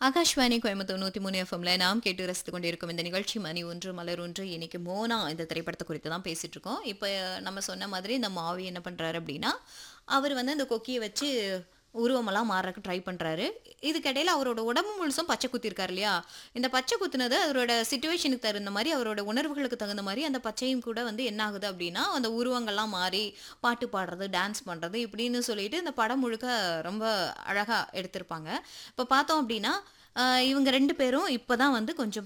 ஆகாஷ்வாணி கோயம்புத்தூர் நூத்தி மூணு எஃப்எம்ல நாம் கேட்டு ரசித்து கொண்டிருக்கும் இந்த நிகழ்ச்சி மணி ஒன்று மலர் ஒன்று இன்னைக்கு மோனா இந்த திரைப்படத்தை குறித்து தான் பேசிட்டு இருக்கோம் இப்போ நம்ம சொன்ன மாதிரி இந்த மாவி என்ன பண்றாரு அப்படின்னா அவர் வந்து அந்த கொக்கியை வச்சு உருவமெல்லாம் மாறக்கு ட்ரை பண்றாரு இதுக்கிடையில அவரோட உடம்பு முழுசும் பச்சை குத்திருக்காரு இல்லையா இந்த பச்சை குத்துனது அவரோட சுச்சுவேஷனுக்கு தகுந்த மாதிரி அவரோட உணர்வுகளுக்கு தகுந்த மாதிரி அந்த பச்சையும் கூட வந்து என்ன ஆகுது அப்படின்னா அந்த உருவங்கள்லாம் மாறி பாட்டு பாடுறது டான்ஸ் பண்றது இப்படின்னு சொல்லிட்டு இந்த படம் முழுக்க ரொம்ப அழகா எடுத்திருப்பாங்க இப்போ பார்த்தோம் அப்படின்னா ஆஹ் இவங்க ரெண்டு பேரும் இப்போதான் வந்து கொஞ்சம்